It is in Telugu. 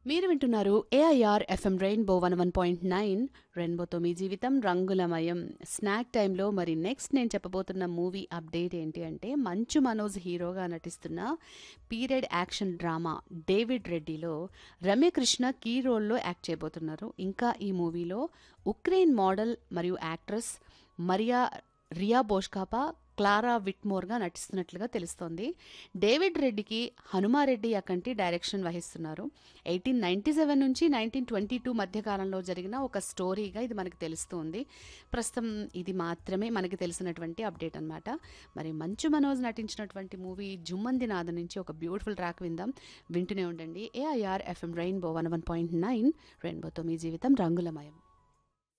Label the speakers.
Speaker 1: మీరు వింటున్నారు AIR FM Rainbow one one point nine రెయిన్బోతో మీ జీవితం రంగులమయం స్నాక్ టైంలో మరి నెక్స్ట్ నేను చెప్పబోతున్న మూవీ అప్డేట్ ఏంటి అంటే మంచు మనోజ్ హీరోగా నటిస్తున్న పీరియడ్ యాక్షన్ డ్రామా డేవిడ్ రెడ్డిలో రమ్యకృష్ణ కీ రోల్లో యాక్ట్ చేయబోతున్నారు ఇంకా ఈ మూవీలో ఉక్రెయిన్ మోడల్ మరియు actress Maria Ryaboshapka Clara విట్మోర్గా నటిస్తున్నట్లుగా తెలుస్తోంది డేవిడ్ రెడ్డికి హనుమారెడ్డి అకంటి డైరెక్షన్ వహిస్తున్నారు ఎయిటీన్ నైంటీ సెవెన్ నుంచి నైన్టీన్ ట్వంటీ టూ మధ్య కాలంలో జరిగిన ఒక స్టోరీగా ఇది మనకి తెలుస్తుంది ప్రస్తుతం ఇది మాత్రమే మనకి తెలిసినటువంటి అప్డేట్ అనమాట మరి మంచు మనోజ్ నటించినటువంటి మూవీ జుమ్మంది నాద నుంచి ఒక బ్యూటిఫుల్ ట్రాక్ విందాం వింటూనే ఉండండి AIR FM Rainbow one one point nine రెయిన్బోతో మీ జీవితం రంగులమయం